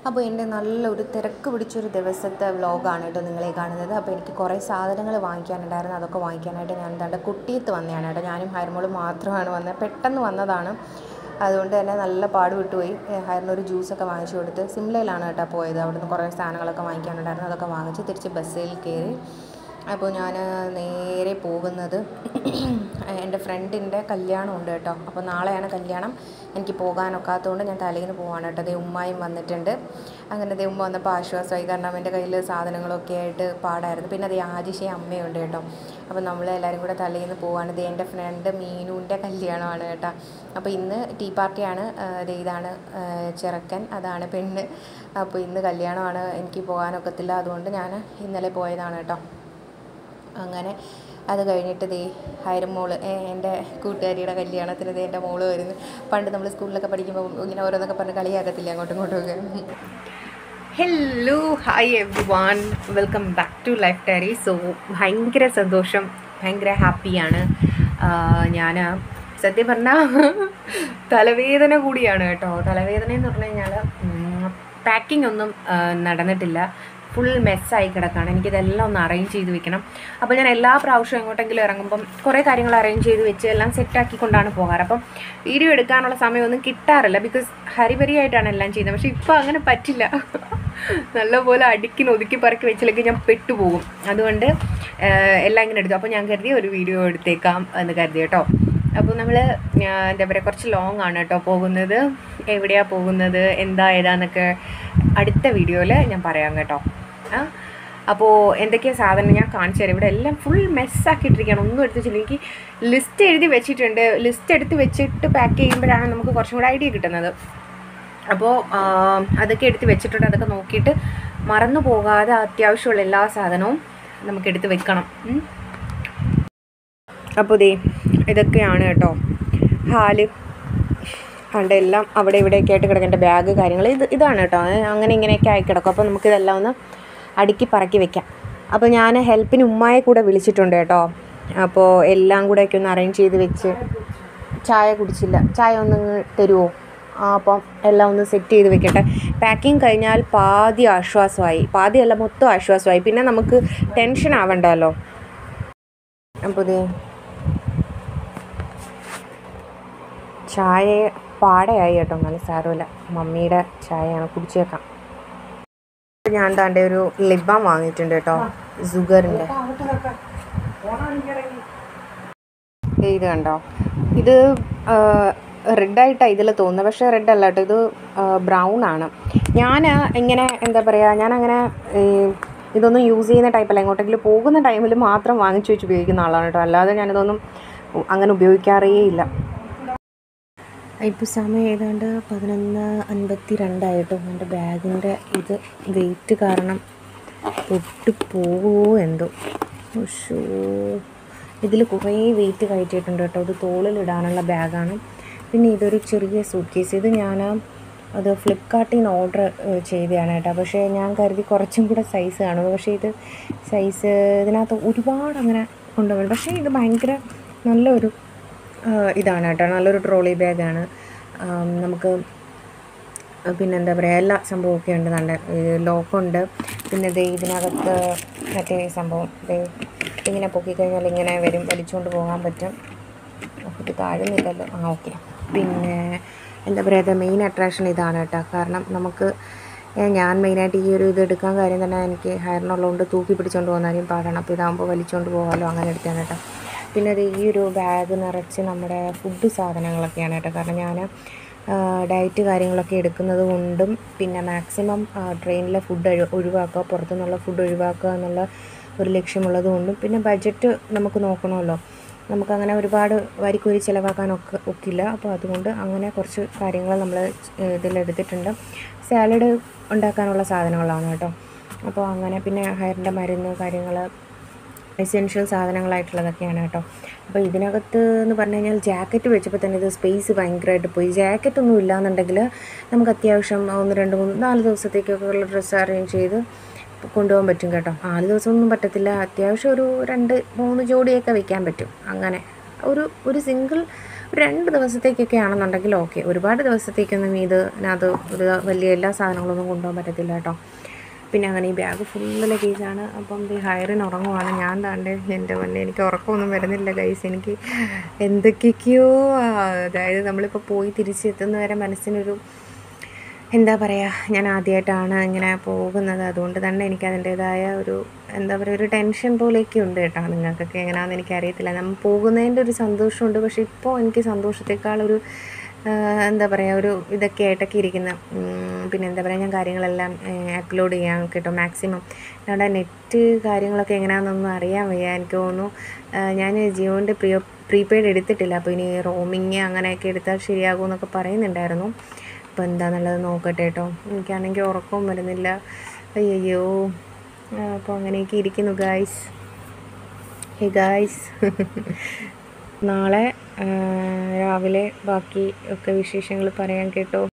അപ്പോൾ എൻ്റെ നല്ലൊരു തിരക്ക് പിടിച്ചൊരു ദിവസത്തെ വ്ലോഗാണ് കേട്ടോ നിങ്ങളെ കാണുന്നത് അപ്പോൾ എനിക്ക് കുറേ സാധനങ്ങൾ വാങ്ങിക്കാനുണ്ടായിരുന്നു അതൊക്കെ വാങ്ങിക്കാനായിട്ട് ഞാൻ എന്താണ്ട് കുട്ടിയത്ത് വന്നതാണ് കേട്ടോ ഞാനും ഹൈർമോളും മാത്രമാണ് വന്നത് പെട്ടെന്ന് വന്നതാണ് അതുകൊണ്ട് തന്നെ നല്ല പാട് വിട്ടുപോയി ഹയറിനൊരു ജ്യൂസൊക്കെ വാങ്ങിച്ചു കൊടുത്ത് സിംലയിലാണ് കേട്ടോ പോയത് അവിടുന്ന് കുറേ സാധനങ്ങളൊക്കെ വാങ്ങിക്കാനുണ്ടായിരുന്നു അതൊക്കെ വാങ്ങിച്ച് തിരിച്ച് ബസ്സിൽ കയറി അപ്പോൾ ഞാൻ നേരെ പോകുന്നത് എൻ്റെ ഫ്രണ്ടിൻ്റെ കല്യാണം ഉണ്ട് കേട്ടോ അപ്പോൾ നാളെയാണ് കല്യാണം എനിക്ക് പോകാനൊക്കാത്തതുകൊണ്ട് ഞാൻ തലേന്ന് പോവാണ് കേട്ടോ ദേ ഉമ്മായും വന്നിട്ടുണ്ട് അങ്ങനെ ദേ ഉമ്മ വന്നപ്പോൾ ആശ്വാസമായി കാരണം എൻ്റെ കയ്യിൽ സാധനങ്ങളൊക്കെ ആയിട്ട് പാടായിരുന്നു പിന്നെ അതേ ആദിശയും അമ്മയുണ്ട് കേട്ടോ അപ്പോൾ നമ്മൾ എല്ലാവരും കൂടെ തലേന്ന് പോവാണ് ദേ എൻ്റെ ഫ്രണ്ട് മീനുവിൻ്റെ കല്യാണമാണ് കേട്ടോ അപ്പോൾ ഇന്ന് ടീ പാർട്ടിയാണ് ദേ ഇതാണ് ചെറുക്കൻ അതാണ് പെണ്ണ് അപ്പോൾ ഇന്ന് കല്യാണമാണ് എനിക്ക് പോകാനൊക്കത്തില്ല അതുകൊണ്ട് ഞാൻ ഇന്നലെ പോയതാണ് കേട്ടോ അങ്ങനെ അത് കഴിഞ്ഞിട്ട് ദേ ഹൈരം മോള് എൻ്റെ കൂട്ടുകാരിയുടെ കല്യാണത്തിന് ദേ എൻ്റെ മോള് വരുന്നു പണ്ട് നമ്മൾ സ്കൂളിലൊക്കെ പഠിക്കുമ്പോൾ ഇങ്ങനെ ഓരോന്നൊക്കെ പറഞ്ഞ് കളിയാക്കത്തില്ല അങ്ങോട്ടും ഇങ്ങോട്ടും ഒക്കെ hello hi everyone welcome back to life diary so ഭയങ്കര സന്തോഷം ഭയങ്കര ഹാപ്പിയാണ് ഞാൻ സത്യം പറഞ്ഞാൽ തലവേദന കൂടിയാണ് കേട്ടോ തലവേദന എന്ന് പറഞ്ഞു കഴിഞ്ഞാൽ പാക്കിംഗ് ഒന്നും ആ, നടന്നിട്ടില്ല ഫുൾ മെസ്സായി കിടക്കുകയാണ് എനിക്കിതെല്ലാം ഒന്ന് അറേഞ്ച് ചെയ്ത് വെക്കണം അപ്പോൾ ഞാൻ എല്ലാ പ്രാവശ്യവും എങ്ങോട്ടെങ്കിലും ഇറങ്ങുമ്പം കുറേ കാര്യങ്ങൾ അറേഞ്ച് ചെയ്ത് വെച്ച് എല്ലാം സെറ്റാക്കിക്കൊണ്ടാണ് പോകാറ് അപ്പം വീഡിയോ എടുക്കാനുള്ള സമയമൊന്നും കിട്ടാറില്ല ബിക്കോസ് ഹരിബരിയായിട്ടാണ് എല്ലാം ചെയ്യുന്നത് പക്ഷേ ഇപ്പോൾ അങ്ങനെ പറ്റില്ല നല്ലപോലെ അടുക്കി ഒതുക്കി പറക്കി വെച്ചില്ലെങ്കിൽ ഞാൻ പെട്ടുപോകും അതുകൊണ്ട് ആ, എല്ലാം ഇങ്ങനെ എടുത്തു അപ്പോൾ ഞാൻ കരുതി ഒരു വീഡിയോ എടുത്തേക്കാം എന്ന് കരുതി കേട്ടോ അപ്പോൾ നമ്മൾ എന്താ പറയുക കുറച്ച് ലോങ് ആണ് കേട്ടോ പോകുന്നത് എവിടെയാണ് പോകുന്നത് എന്താ ഏതാന്നൊക്കെ അടുത്ത വീഡിയോയിൽ ഞാൻ പറയാം കേട്ടോ ആ അപ്പോൾ എന്തൊക്കെയാണ് സാധനം ഞാൻ കാണിച്ചു തരാം ഇവിടെ എല്ലാം ഫുൾ മെസ്സാക്കിയിട്ടിരിക്കുകയാണ് ഒന്നും എടുത്ത് വെച്ചില്ല എനിക്ക് ലിസ്റ്റ് എഴുതി വെച്ചിട്ടുണ്ട് ലിസ്റ്റ് എടുത്ത് വെച്ചിട്ട് പാക്ക് ചെയ്യുമ്പോഴാണ് നമുക്ക് കുറച്ചും കൂടെ ഐഡിയ കിട്ടുന്നത് അപ്പോൾ അതൊക്കെ എടുത്ത് വെച്ചിട്ടുണ്ട് അതൊക്കെ നോക്കിയിട്ട് മറന്നു പോകാതെ അത്യാവശ്യമുള്ള എല്ലാ സാധനവും നമുക്ക് എടുത്ത് വെക്കണം ഉം. അപ്പോൾ ദേ ഇതൊക്കെയാണ് കേട്ടോ ഹാല് കണ്ട എല്ലാം അവിടെ ഇവിടെയൊക്കെ ആയിട്ട് കിടക്കേണ്ട ബാഗ് കാര്യങ്ങൾ ഇത് ഇതാണ് കേട്ടോ ഏ, അങ്ങനെ ഇങ്ങനെയൊക്കെ ആയി കിടക്കും അപ്പോൾ നമുക്കിതെല്ലാം ഒന്ന് അടുക്കി പറക്കി വെക്കാം അപ്പോൾ ഞാൻ ഹെൽപ്പിന് ഉമ്മായെ കൂടെ വിളിച്ചിട്ടുണ്ട് കേട്ടോ അപ്പോൾ എല്ലാം കൂടെയൊക്കെ ഒന്ന് അറേഞ്ച് ചെയ്ത് വെച്ച് ചായ കുടിച്ചില്ല ചായ ഒന്ന് തരുമോ ആ അപ്പം എല്ലാം ഒന്ന് സെറ്റ് ചെയ്ത് വെക്കട്ടെ പാക്കിങ് കഴിഞ്ഞാൽ പാതി ആശ്വാസമായി പാതിയല്ല മൊത്തം ആശ്വാസമായി പിന്നെ നമുക്ക് ടെൻഷൻ ആവണ്ടല്ലോ അപ്പോൾ ദേ ചായ പാടയായി കേട്ടോ നല്ല സാരമില്ല മമ്മിയുടെ ചായയാണ് കുടിച്ചേക്കാം ഞാൻ താണ്ടെ ഒരു ലിബാം വാങ്ങിയിട്ടുണ്ട് കേട്ടോ സുഗറിൻ്റെ ഇത് കണ്ടോ ഇത് റെഡായിട്ടാണ് ഇതിൽ തോന്നുന്നത് പക്ഷേ റെഡ് അല്ല കേട്ടോ ഇത് ബ്രൗൺ ആണ് ഞാൻ ഇങ്ങനെ എന്താ പറയുക ഞാനങ്ങനെ ഈ, ഇതൊന്നും യൂസ് ചെയ്യുന്ന ടൈപ്പല്ല എങ്ങോട്ടെങ്കിലും പോകുന്ന ടൈമിൽ മാത്രം വാങ്ങിച്ചു വെച്ച് ഉപയോഗിക്കുന്ന ആളാണ് കേട്ടോ അല്ലാതെ ഞാനിതൊന്നും അങ്ങനെ ഉപയോഗിക്കാറേ ഇല്ല ഇപ്പോൾ സമയം ഏതാണ്ട് പതിനൊന്ന് അൻപത്തി രണ്ടായിട്ടും എൻ്റെ ബാഗിൻ്റെ ഇത് വെയിറ്റ് കാരണം പൊട്ടി പോകുമോ എന്തോ ഉഷോ ഇതിൽ കുറേ വെയിറ്റ് കയറ്റിയിട്ടുണ്ട് കേട്ടോ ഇത് തോളിലിടാനുള്ള ബാഗാണ് പിന്നെ ഇതൊരു ചെറിയ സൂട്ട് കേസ് ഇത് ഞാൻ അത് ഫ്ലിപ്കാർട്ടിൽ നിന്ന് ഓർഡർ ചെയ്തതാണ് കേട്ടോ പക്ഷേ ഞാൻ കരുതി കുറച്ചും കൂടെ സൈസ് കാണും പക്ഷേ ഇത് സൈസ് ഇതിനകത്ത് ഒരുപാട് അങ്ങനെ കൊണ്ടുപോകും പക്ഷേ ഇത് ഭയങ്കര നല്ലൊരു ആ, ഇതാണ് കേട്ടോ നല്ലൊരു ട്രോളി ബാഗാണ് ആം, നമുക്ക് പിന്നെ എന്താ പറയുക എല്ലാ സംഭവമൊക്കെ ഉണ്ട് നല്ല ലോക്കുണ്ട് പിന്നെ ദേ ഇതിനകത്ത് മറ്റേ ഈ സംഭവം ദേ ഇങ്ങനെ പൊക്കിക്കഴിഞ്ഞാൽ ഇങ്ങനെ വരും വലിച്ചുകൊണ്ട് പോകാൻ പറ്റും ഇത് താഴുന്നില്ലല്ലോ ആ ഓക്കെ പിന്നെ എന്താ പറയുക മെയിൻ അട്രാക്ഷൻ ഇതാണ് കേട്ടോ കാരണം നമുക്ക് ഏ, ഞാൻ മെയിനായിട്ട് ഈ ഒരു ഇത് എടുക്കാൻ കാര്യം തന്നെ എനിക്ക് ഹയറിനുള്ളതുകൊണ്ട് തൂക്കി പിടിച്ചുകൊണ്ട് പോകുന്നതായിരിക്കും പാടാണ് അപ്പോൾ ഇതാകുമ്പോൾ വലിച്ചുകൊണ്ട് പോകാമല്ലോ അങ്ങനെ എടുത്താണ് കേട്ടോ പിന്നെ അത് ഈ ഒരു ബാഗ് നിറച്ച് നമ്മുടെ ഫുഡ് സാധനങ്ങളൊക്കെയാണ് കേട്ടോ കാരണം ഞാൻ ഡയറ്റ് കാര്യങ്ങളൊക്കെ എടുക്കുന്നത് കൊണ്ടും പിന്നെ മാക്സിമം ട്രെയിനിലെ ഫുഡ് ഒഴി ഒഴിവാക്കുക പുറത്തുനിന്നുള്ള ഫുഡ് ഒഴിവാക്കുക എന്നുള്ള ഒരു ലക്ഷ്യമുള്ളത് കൊണ്ടും പിന്നെ ബഡ്ജറ്റ് നമുക്ക് നോക്കണമല്ലോ നമുക്കങ്ങനെ ഒരുപാട് വരിക്കൂരി ചിലവാക്കാനൊക്കെ ഒക്കില്ല അപ്പോൾ അതുകൊണ്ട് അങ്ങനെ കുറച്ച് കാര്യങ്ങൾ നമ്മൾ ഇതിലെടുത്തിട്ടുണ്ട് സാലഡ് ഉണ്ടാക്കാനുള്ള സാധനങ്ങളാണ് കേട്ടോ അപ്പോൾ അങ്ങനെ പിന്നെ ഹയറിൻ്റെ മരുന്ന് കാര്യങ്ങൾ എസെൻഷ്യൽ സാധനങ്ങളായിട്ടുള്ളതൊക്കെയാണ് കേട്ടോ അപ്പോൾ ഇതിനകത്ത് എന്ന് പറഞ്ഞു കഴിഞ്ഞാൽ ജാക്കറ്റ് വെച്ചപ്പോൾ തന്നെ ഇത് സ്പേസ് ഭയങ്കരമായിട്ട് പോയി ജാക്കറ്റ് ഒന്നും ഇല്ലാന്നുണ്ടെങ്കിൽ നമുക്ക് അത്യാവശ്യം ഒന്ന് രണ്ട് മൂന്ന് നാല് ദിവസത്തേക്കൊക്കെ ഉള്ള ഡ്രസ്സ് അറേഞ്ച് ചെയ്ത് കൊണ്ടുപോകാൻ പറ്റും കേട്ടോ നാല് ദിവസമൊന്നും പറ്റത്തില്ല അത്യാവശ്യം ഒരു രണ്ട് മൂന്ന് ജോഡിയൊക്കെ വെക്കാൻ പറ്റും അങ്ങനെ ഒരു ഒരു സിംഗിൾ ഒരു രണ്ട് ദിവസത്തേക്കൊക്കെ ആണെന്നുണ്ടെങ്കിൽ ഓക്കെ ഒരുപാട് ദിവസത്തേക്കൊന്നും ഇത് അതിനകത്ത് ഒരു വലിയ എല്ലാ സാധനങ്ങളൊന്നും കൊണ്ടുപോകാൻ പറ്റത്തില്ല കേട്ടോ പിന്നെ അങ്ങനെ ഈ ബാഗ് ഫുള്ള് ലഗേജാണ് അപ്പം ഈ ഹയറിന് ഉറങ്ങുവാണ് ഞാൻ താണ്ട് എൻ്റെ മുന്നേ എനിക്ക് ഉറക്കമൊന്നും വരുന്നില്ല ഗൈസ് എനിക്ക് എന്തൊക്കെയൊക്കെയോ ആ, അതായത് നമ്മളിപ്പോൾ പോയി തിരിച്ചെത്തുന്നവരെ മനസ്സിനൊരു എന്താ പറയുക ഞാൻ ആദ്യമായിട്ടാണ് ഇങ്ങനെ പോകുന്നത് അതുകൊണ്ട് തന്നെ എനിക്ക് അതിൻ്റേതായ ഒരു എന്താ പറയുക ഒരു ടെൻഷൻ പോലെയൊക്കെ ഉണ്ട് കേട്ടോ നിങ്ങൾക്കൊക്കെ എങ്ങനെയാണെന്ന് എനിക്കറിയത്തില്ല നമ്മൾ പോകുന്നതിൻ്റെ ഒരു സന്തോഷമുണ്ട് പക്ഷേ ഇപ്പോൾ എനിക്ക് സന്തോഷത്തെക്കാളൊരു ആ, എന്താ പറയുക ഒരു ഇതൊക്കെ ആയിട്ടൊക്കെ ഇരിക്കുന്ന ഉം, പിന്നെ എന്താ പറയുക ഞാൻ കാര്യങ്ങളെല്ലാം അപ്ലോഡ് ചെയ്യാൻ കേട്ടോ മാക്സിമം നമ്മുടെ നെറ്റ് കാര്യങ്ങളൊക്കെ എങ്ങനെയാണെന്നൊന്നും അറിയാൻ വയ്യ എനിക്ക് തോന്നുന്നു ആ, ഞാൻ ജിയോൻ്റെ പ്രിയോ പ്രീപെയ്ഡ് എടുത്തിട്ടില്ല അപ്പോൾ ഇനി റോമിങ് അങ്ങനെയൊക്കെ എടുത്താൽ ശരിയാകുമെന്നൊക്കെ പറയുന്നുണ്ടായിരുന്നു അപ്പോൾ എന്താണെന്നുള്ളത് നോക്കട്ടെ കേട്ടോ എനിക്കാണെങ്കിൽ ഉറക്കവും വരുന്നില്ല അയ്യോ അപ്പോൾ അങ്ങനെയൊക്കെ ഇരിക്കുന്നു ഗായ്സ് ഹേ ഗായ്സ് നാളെ ആ, രാവിലെ ബാക്കി ഒക്കെ വിശേഷങ്ങൾ പറയാൻ കേട്ടോ